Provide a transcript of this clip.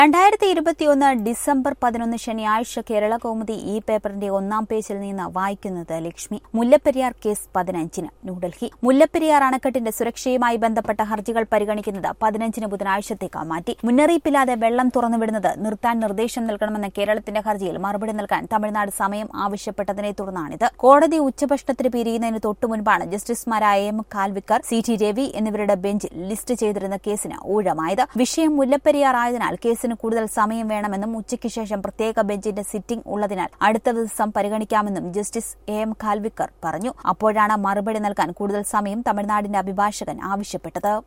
രണ്ടായിരത്തി ഇരുപത്തിയൊന്ന് ഡിസംബർ പതിനൊന്ന് ശനിയാഴ്ച കേരള കൗമുദി ഈ പേപ്പറിന്റെ ഒന്നാം പേജിൽ നിന്ന് വായിക്കുന്നത് ലക്ഷ്മി മുല്ലപ്പെരിയാർ കേസ് പതിനഞ്ചിന് ന്യൂഡൽഹി മുല്ലപ്പെരിയാർ അണക്കെട്ടിന്റെ സുരക്ഷയുമായി ബന്ധപ്പെട്ട ഹർജികൾ പരിഗണിക്കുന്നത് പതിനഞ്ചിന് ബുധനാഴ്ചത്തേക്ക് മാറ്റി മുന്നറിയിപ്പില്ലാതെ വെള്ളം തുറന്നുവിടുന്നത് നിർത്താൻ നിർദ്ദേശം നൽകണമെന്ന കേരളത്തിന്റെ ഹർജിയിൽ മറുപടി നൽകാൻ തമിഴ്നാട് സമയം ആവശ്യപ്പെട്ടതിനെ തുടർന്നാണിത് കോടതി ഉച്ചഭക്ഷണത്തിന് പിരിയുന്നതിന് തൊട്ടുമുൻപാണ് ജസ്റ്റിസുമാരായ M Khanwilkar C T Ravi എന്നിവരുടെ ബെഞ്ചിൽ ലിസ്റ്റ് ചെയ്തിരുന്ന കേസിന് ഊഴമായത് വിഷയം മുല്ലപ്പെരിയാർ ആയതിനാൽ കേസിന് കൂടുതൽ സമയം വേണമെന്നും ഉച്ചയ്ക്ക് ശേഷം പ്രത്യേക ബെഞ്ചിന്റെ സിറ്റിംഗ് ഉള്ളതിനാൽ അടുത്ത ദിവസം പരിഗണിക്കാമെന്നും ജസ്റ്റിസ് എ എം ഖാൽവിക്കർ പറഞ്ഞു അപ്പോഴാണ് മറുപടി നൽകാൻ കൂടുതൽ സമയം തമിഴ്നാടിന്റെ അഭിഭാഷകൻ ആവശ്യപ്പെട്ടത്